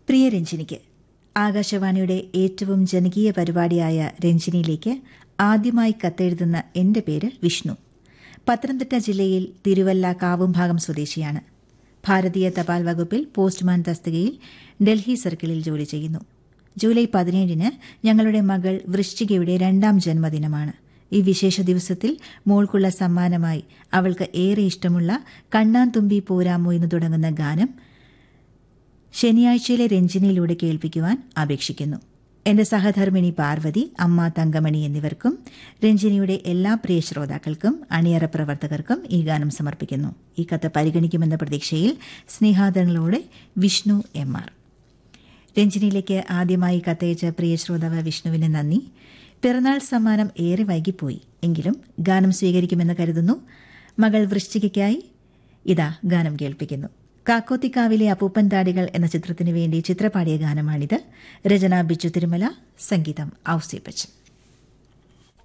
പ്രിയ രഞ്ജിനിക്ക് ആകാശവാണിയുടെ ഏറ്റവും ജനകീയ പരിപാടിയായ രഞ്ജിനിയിലേക്ക് ആദ്യമായി കത്തെഴുതുന്ന എന്റെ പേര് വിഷ്ണു പത്തനംതിട്ട ജില്ലയിൽ തിരുവല്ല കാവുംഭാഗം സ്വദേശിയാണ് ഭാരതീയ തപാൽ വകുപ്പിൽ പോസ്റ്റ്മാൻ തസ്തികയിൽ ഡൽഹി സർക്കിളിൽ ജോലി ചെയ്യുന്നു ജൂലൈ പതിനേഴിന് ഞങ്ങളുടെ മകൾ വൃശ്ചികയുടെ രണ്ടാം ജന്മദിനമാണ് ഈ വിശേഷ ദിവസത്തിൽ മോൾക്കുള്ള സമ്മാനമായി അവൾക്ക് ഏറെ ഇഷ്ടമുള്ള കണ്ണാൻ തുമ്പി പോരാമോ എന്ന് തുടങ്ങുന്ന ഗാനം ശനിയാഴ്ചയിലെ രഞ്ജിനിയിലൂടെ കേൾപ്പിക്കുവാൻ അപേക്ഷിക്കുന്നു എന്റെ സഹധർമ്മിണി പാർവതി അമ്മ തങ്കമണി എന്നിവർക്കും രഞ്ജിനിയുടെ എല്ലാ പ്രിയ ശ്രോതാക്കൾക്കും അണിയറ പ്രവർത്തകർക്കും ഈ ഗാനം സമർപ്പിക്കുന്നു ഈ കത്ത് പരിഗണിക്കുമെന്ന പ്രതീക്ഷയിൽ സ്നേഹാദരങ്ങളോടെ വിഷ്ണു എം ആർ രഞ്ജിനിയിലേക്ക് ആദ്യമായി കത്തയച്ച പ്രിയ ശ്രോതാവ് വിഷ്ണുവിന് നന്ദി പിറന്നാൾ സമ്മാനം ഏറെ വൈകിപ്പോയി എങ്കിലും ഗാനം സ്വീകരിക്കുമെന്ന് കരുതുന്നു മകൾ വൃശ്ചികയ്ക്കായി ഇതാ ഗാനം കേൾപ്പിക്കുന്നു കാക്കോത്തിക്കാവിലെ അപ്പൂപ്പൻ താടികൾ എന്ന ചിത്രത്തിനു വേണ്ടി ചിത്രപാടിയ ഗാനമാണിത് രചന ബിജു തിരുമല സംഗീതം ഔസി ബച്ചൻ